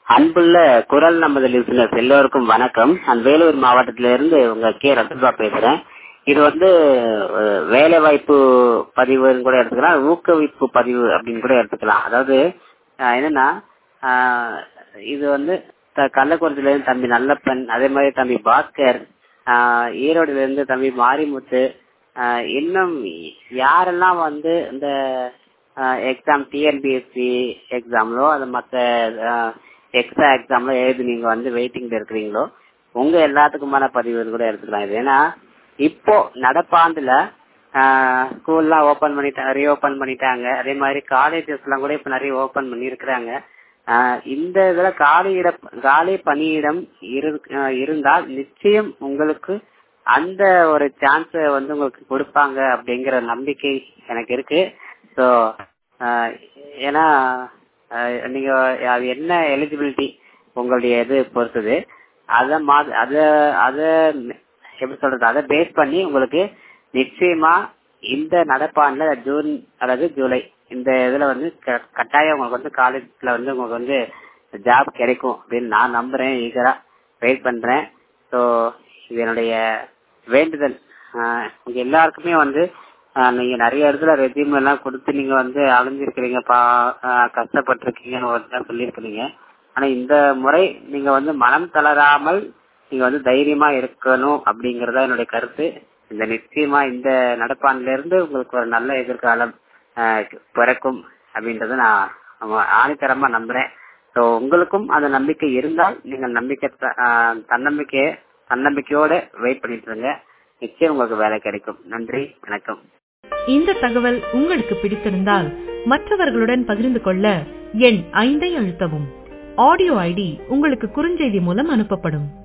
அன்புள்ள குரல் நமது லிசனர்ஸ் எல்லோருக்கும் வணக்கம் நான் வேலூர் மாவட்டத்திலிருந்து உங்க கே ரசல்பா பேசுறேன் இது வந்து அஹ், வேலை வாய்ப்பு பதிவுன்னு கூட எடுத்துக்கலாம் ஊக்குவிப்பு பதிவு அப்படின்னு கூட எடுத்துக்கலாம் அதாவது அஹ், என்னன்னா அஹ், இது வந்து த- கள்ளக்குறிச்சியில இருந்து தம்பி நல்லப்பன் அதே மாதிரி தம்பி பாஸ்கர் ஆஹ் ஈரோடுல இருந்து தம்பி மாரிமுத்து ஆஹ் இன்னும் யாரெல்லாம் வந்து இந்த எக்ஸாம் டிஎன்பிஎஸ்சி எக்ஸாம்லோ அது மற்ற எக்ஸ்ட்ரா எக்ஸாம்ல எழுதி நீங்க வந்து வெயிட்டிங்ல இருக்கிறீங்களோ உங்க எல்லாத்துக்குமான பதிவுன்னு கூட எடுத்துக்கலாம் இது ஏன்னா இப்போ நடப்பாண்டுல ஸ்கூல்லாம் ஓபன் பண்ணிட்டாங்க ரீஓபன் பண்ணிட்டாங்க அதே மாதிரி காலேஜஸ் எல்லாம் கூட இப்ப நிறைய ஓபன் பண்ணி இருக்கிறாங்க இந்த இதுல காலியிட காலி பணியிடம் இரு- ஆஹ் இருந்தால் நிச்சயம் உங்களுக்கு அந்த ஒரு சான்ஸ் வந்து உங்களுக்கு கொடுப்பாங்க அப்படிங்கிற நம்பிக்கை எனக்கு இருக்கு ஸோ ஏன்னா ஆஹ் நீங்க அது என்ன எலிஜிபிலிட்டி உங்களுடைய இது பொறுத்தது அத மா அத அத எப்படி சொல்றது அதை பேஸ் பண்ணி உங்களுக்கு நிச்சயமா இந்த நடப்பாண்டுல ஜூன் அல்லது ஜூலை இந்த இதுல வந்து க- கட்டாயம் உங்களுக்கு வந்து காலேஜ்ல வந்து உங்களுக்கு வந்து ஜாப் கிடைக்கும் அப்படின்னு நான் நம்புறேன் ஈகரா வெயிட் பண்றேன் ஸோ இது என்னுடைய வேண்டுதல் ஆஹ் உங்க எல்லாருக்குமே வந்து ஆஹ் நீங்க நிறைய இடத்துல ரெசியூம் எல்லாம் கொடுத்து நீங்க வந்து அலைஞ்சிருக்கிறீங்க பா ஆஹ் கஷ்டப்பட்டிருக்கீங்கன்னு ஒரு தான் சொல்லியிருக்கிறீங்க ஆனா இந்த முறை நீங்க வந்து மனம் தளராமல் நீங்க வந்து தைரியமா இருக்கணும் அப்படிங்கறதா என்னுடைய கருத்து இந்த நிச்சயமா இந்த நடப்பாண்டுல இருந்து உங்களுக்கு ஒரு நல்ல எதிர்காலம் ஆஹ் பிறக்கும் அப்படின்றத நான் ஆமா, ஆணித்தரமா நம்புறேன் ஸோ உங்களுக்கும் அந்த நம்பிக்கை இருந்தால் நீங்கள் நம்பிக்கை த- ஆஹ் தன்னம்பிக்கைய தன்னம்பிக்கையோட வெயிட் பண்ணிட்டு இருங்க நிச்சயம் உங்களுக்கு வேலை கிடைக்கும் நன்றி வணக்கம் இந்த தகவல் உங்களுக்கு பிடித்திருந்தால் மற்றவர்களுடன் பகிர்ந்து கொள்ள எண் ஐந்தை அழுத்தவும் ஆடியோ ஐடி உங்களுக்கு குறுஞ்செய்தி மூலம் அனுப்பப்படும்